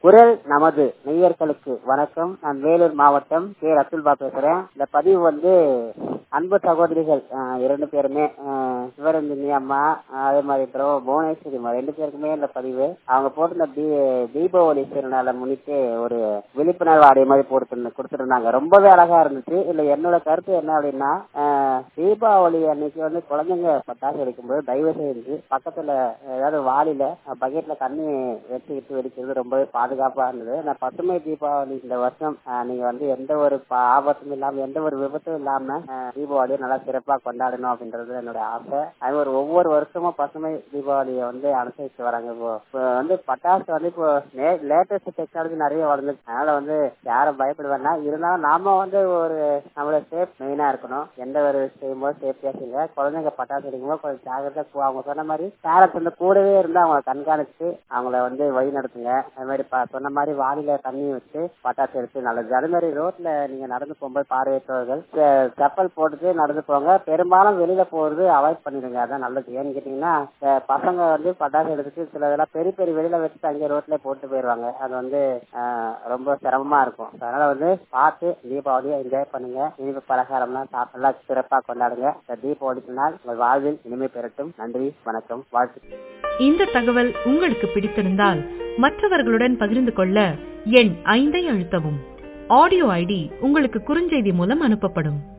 குரல் நமது நேயர்களுக்கு வணக்கம் நான் வேலூர் மாவட்டம் கே ரத்துல்பா பேசுறேன் இந்த பதிவு வந்து அன்பு சகோதரிகள் அஹ், இரண்டு பேருமே அஹ், சிவரஞ்சனி அம்மா அஹ், அதே மாதிரி அப்புறம் புவனேஸ்வரி அம்மா ரெண்டு பேருக்குமே இந்த பதிவு அவங்க போட்டிருந்த தீ- தீபாவளி திருநாளை முன்னிட்டு ஒரு விழிப்புணர்வு ஆடிய மாதிரி போட்டு கொடுத்துருந்தாங்க ரொம்பவே அழகா இருந்துச்சு இல்ல என்னோட கருத்து என்ன அப்படின்னா அஹ், தீபாவளி அன்னைக்கு வந்து குழந்தைங்க பட்டாசு வெடிக்கும்போது தயவு செய்து பக்கத்துல ஏதாவது வாளியில பக்கெட்ல தண்ணி வச்சுக்கிட்டு வெடிக்கிறது ரொம்பவே பாதுகாப்பா இருந்தது நான் பசுமை தீபாவளி இந்த வருஷம் அஹ், நீங்க வந்து எந்த ஒரு ப- ஆபத்தும் இல்லாம எந்த ஒரு விபத்தும் இல்லாம அஹ், தீபாவளியை நல்லா சிறப்பா கொண்டாடணும் அப்படின்றது என்னோட ஆசை அது ஒரு ஒவ்வொரு வருஷமும் பசுமை தீபாவளியை வந்து அனுசரிச்சு வராங்க இப்போ இப்போ வந்து பட்டாசு வந்து இப்போ லேட்டஸ்ட் டெக்னாலஜி நிறைய வளர்ந்துச்சு அதனால வந்து யாரும் பயப்பட வேண்டாம் இருந்தாலும் நாம வந்து ஒரு நம்மளோட சேஃப் மெயினா இருக்கணும் எந்த ஒரு செய்யும்போது சேஃப்டியா செய்யுங்க குழந்தைங்க பட்டாசு வெடிக்கும்போது கொஞ்சம் ஜாகிரதா போ- அவங்க சொன்ன மாதிரி பேரண்ட்ஸ் வந்து கூடவே இருந்து அவங்கள கண்காணிச்சு அவங்கள வந்து வழி நடத்துங்க அது மாதிரி ப- சொன்ன மாதிரி வாளியில தண்ணி வச்சு பட்டாசு எடுத்து நல்லது அதே மாதிரி ரோட்ல நீங்க நடந்து போகும்போது பார்வையற்றவர்கள் செ- செப்பல் போட்டுட்டு நடந்து போங்க பெரும்பாலும் வெளியில போறது அவாய்ட் பண்ணிடுங்க அதான் நல்லது ஏன்னு கேட்டீங்கன்னா அஹ் பசங்க வந்து பட்டாசு எடுத்துட்டு சில இதெல்லாம் பெரிய பெரிய வெளியில வச்சுட்டு அங்கே ரோட்ல போட்டு போயிருவாங்க அது வந்து அஹ், ரொம்ப சிரமமா இருக்கும் அதனால வந்து பார்த்து தீபாவளியை என்ஜாய் பண்ணுங்க இனிப்பு பலகாரம்லாம் சாப்பிட்டு நல்லா சிறப்பா கொண்டாடுங்க இந்த தீபாவளி நாள் உங்கள் வாழ்வில் இனிமை பெறட்டும் நன்றி வணக்கம் வாழ்த்து இந்த தகவல் உங்களுக்கு பிடித்திருந்தால் மற்றவர்களுடன் பகிர்ந்து கொள்ள எண் ஐந்தை அழுத்தவும் ஆடியோ ஐடி உங்களுக்கு குறுஞ்செய்தி மூலம் அனுப்பப்படும்